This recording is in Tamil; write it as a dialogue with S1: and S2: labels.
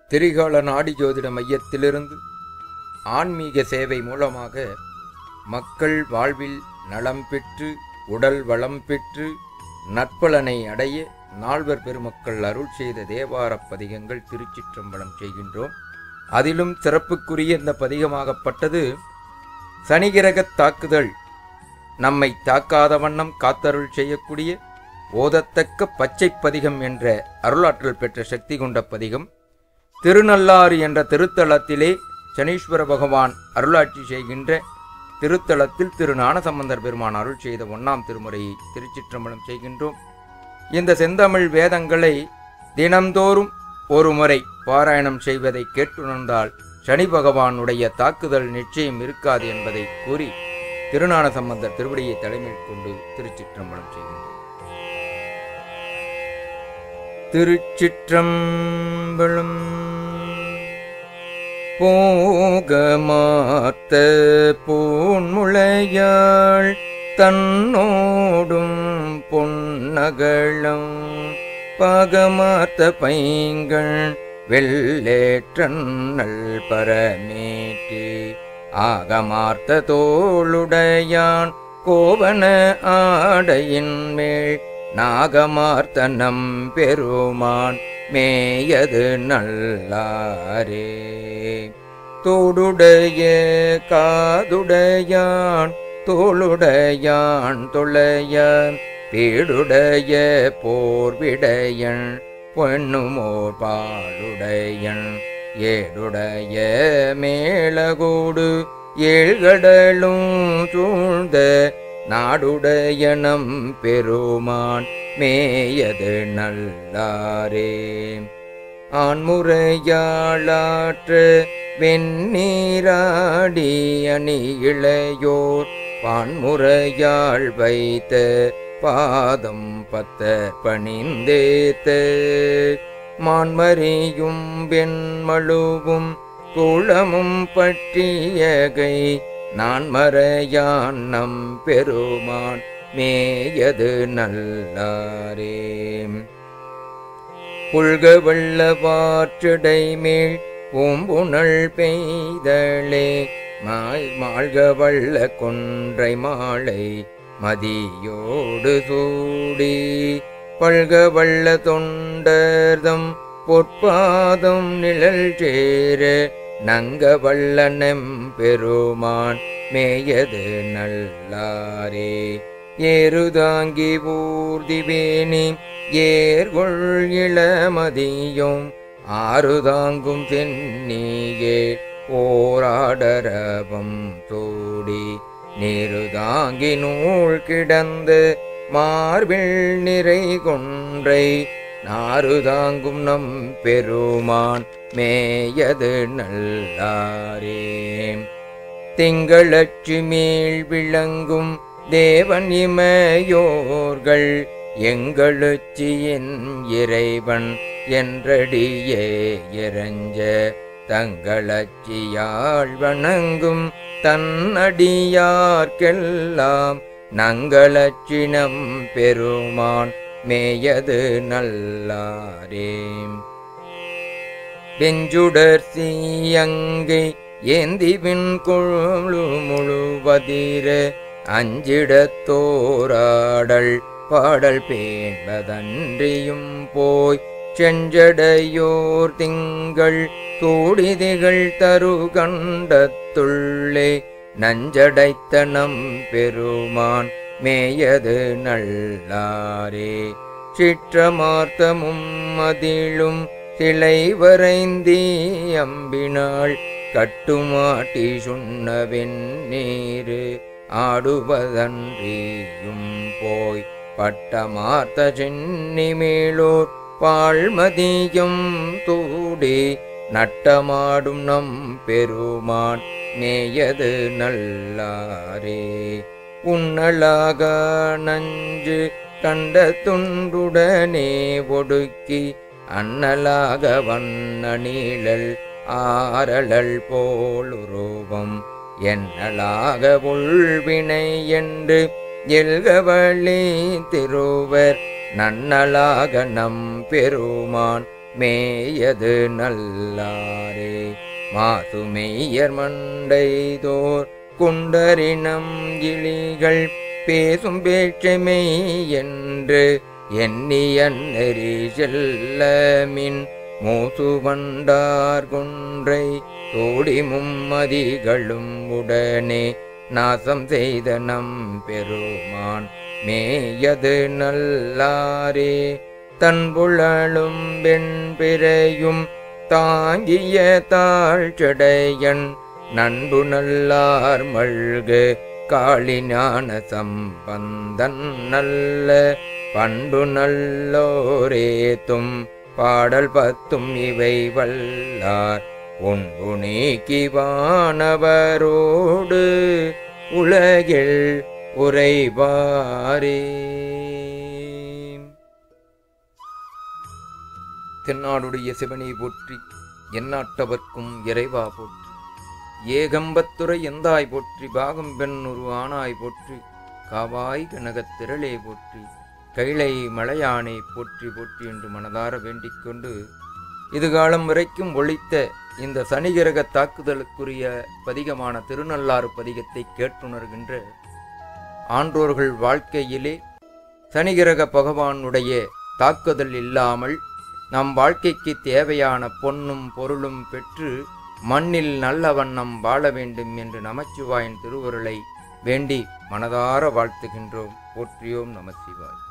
S1: திரிகால நாடி ஜோதிட மையத்திலிருந்து ஆன்மீக சேவை மூலமாக மக்கள் வாழ்வில் நலம் பெற்று உடல் வளம் பெற்று நற்பலனை அடைய நால்வர் பெருமக்கள் அருள் செய்த தேவாரப் பதிகங்கள் திருச்சிற்றம்பலம் செய்கின்றோம் அதிலும் சிறப்புக்குரிய இந்த பதிகமாகப்பட்டது சனிகிரகத் தாக்குதல் நம்மை தாக்காத வண்ணம் காத்தருள் செய்யக்கூடிய ஓதத்தக்க பச்சை பதிகம் என்ற அருளாற்றல் பெற்ற சக்தி கொண்ட பதிகம் திருநள்ளாறு என்ற திருத்தலத்திலே சனீஸ்வர பகவான் அருளாட்சி செய்கின்ற திருத்தலத்தில் திரு ஞானசம்பந்தர் பெருமான் அருள் செய்த ஒன்னாம் திருமுறையை திருச்சிற்றம்பலம் செய்கின்றோம் இந்த செந்தமிழ் வேதங்களை தினம்தோறும் ஒரு முறை பாராயணம் செய்வதை கேட்டுணர்ந்தால் சனி பகவானுடைய தாக்குதல் நிச்சயம் இருக்காது என்பதை கூறி திருஞான சம்பந்தர் திருவடியை தலைமையில் கொண்டு திருச்சிற்றம்பலம் செய்கின்றோம் திருச்சிற்றம்பலம் போகமாத்த பூன்முளையாள் தன்னோடும் பொன்னகளம் பாகமாத்த பைங்கள் வெள்ளேற்றன்னல் பரமேட்டி ஆகமார்த்த தோளுடையான் கோவன ஆடையின் மேல் நாகமார்த்தனம் பெருமான் மேயது நல்லாரே தோடுடைய காதுடையான் தோளுடையான் தொழையான் பீடுடைய போர்விடையன் பொன்னுமோர் பாலுடையன் ஏடுடைய மேலகோடு ஏழ்கடலும் சூழ்ந்த நாடுடையனம் பெருமான் மேயது நல்லாரே ஆண்முறையாளாற்று வெந்நீராடி அணி இளையோர் பான்முறையாள் வைத்த பாதம் பத்த பணிந்தேத்த மான்மறியும் வெண்மழுவும் குளமும் பற்றியகை நான் மறையான் நம் பெருமான் மேயது நல்லாரே புல்க வெள்ள வாற்றடை மேல் பூம்புணல் பெய்தளே மாய் மாழ்க வள்ள கொன்றை மாலை மதியோடு சூடி பல்க வள்ள தொண்டர்தம் பொற்பாதம் நிழல் சேர நங்க வல்லனம் பெருமான் மேயது நல்லாரே ஏறுதாங்கி ஊர்திவேணி ஏர்கொள் இளமதியும் ஆறுதாங்கும் தென்னியே போராடரவம் தோடி நீருதாங்கி நூல் கிடந்து மார்பில் நிறை கொன்றை நாறுதாங்கும் நம் பெருமான் மேயது நல்லாரே திங்களச்சு மேல் விளங்கும் தேவன் இமையோர்கள் எங்களுச்சியின் இறைவன் என்றடியே இறஞ்ச தங்களச்சியாள் வணங்கும் தன்னடியார்க்கெல்லாம் நங்களச்சினம் பெருமான் மேயது நல்லாரே வெஞ்சுடர் சீயங்கை ஏந்திவின் கொழு முழுவதிர அஞ்சிடத்தோராடல் பாடல் பேண்பதன்றியும் போய் செஞ்சடையோர் திங்கள் தூடிதிகள் தரு கண்டத்துள்ளே நஞ்சடைத்தனம் பெருமான் மேயது நல்லாரே சிற்றமார்த்தமும் மதிலும் சிலை வரைந்தீ அம்பினாள் கட்டுமாட்டி சுண்ணவென் நீரு ஆடுவதன்றியும் போய் பட்டமார்த்த சென்னி மேலோர் பாழ்மதியம் தூடி நட்டமாடும் நம் பெருமான் நேயது நல்லாரே உன்னலாக நஞ்சு கண்ட துண்டுடனே ஒடுக்கி அன்னலாக வண்ண நீழல் ஆரழல் போலுருவம் என்னலாக உள்வினை என்று எல்கவழி திருவர் நன்னலாக நம் பெருமான் மேயது நல்லாரே மாசுமெய்யர் மண்டைதோர் குண்டரினம் இலிகள் பேசும் பேச்சமை என்று எண்ணிய நெறி செல்லமின் மூசு வண்டார் குன்றை தோடி மும்மதிகளும் உடனே நாசம் செய்த நம் பெருமான் மேயது நல்லாரே தன் புழலும் வெண்பிறையும் தாங்கிய தாழ்ச்சடையன் நண்பு நல்லார் மழ்கு காளிஞான சம்பந்தன் நல்ல பண்பு நல்லோரேத்தும் பாடல் பத்தும் இவை வல்லார் உன்பு நீக்கி வானவரோடு உலகில் உரைவாரே தென்னாடுடைய சிவனை போற்றி எந்நாட்டவர்க்கும் இறைவா போற்றி ஏகம்பத்துரை எந்தாய் போற்றி பாகம் பெண் ஒரு ஆனாய் போற்றி காவாய் கனகத் திரளே போற்றி கைலை மலையானை போற்றி போற்றி என்று மனதார வேண்டிக் கொண்டு இதுகாலம் வரைக்கும் ஒழித்த இந்த சனிகிரக தாக்குதலுக்குரிய பதிகமான திருநள்ளாறு பதிகத்தை கேட்டுணர்கின்ற ஆன்றோர்கள் வாழ்க்கையிலே சனிகிரக பகவானுடைய தாக்குதல் இல்லாமல் நம் வாழ்க்கைக்கு தேவையான பொன்னும் பொருளும் பெற்று மண்ணில் நல்ல வண்ணம் வாழ வேண்டும் என்று நமச்சிவாயின் திருவருளை வேண்டி மனதார வாழ்த்துகின்றோம் போற்றியோம் நமசிவாய்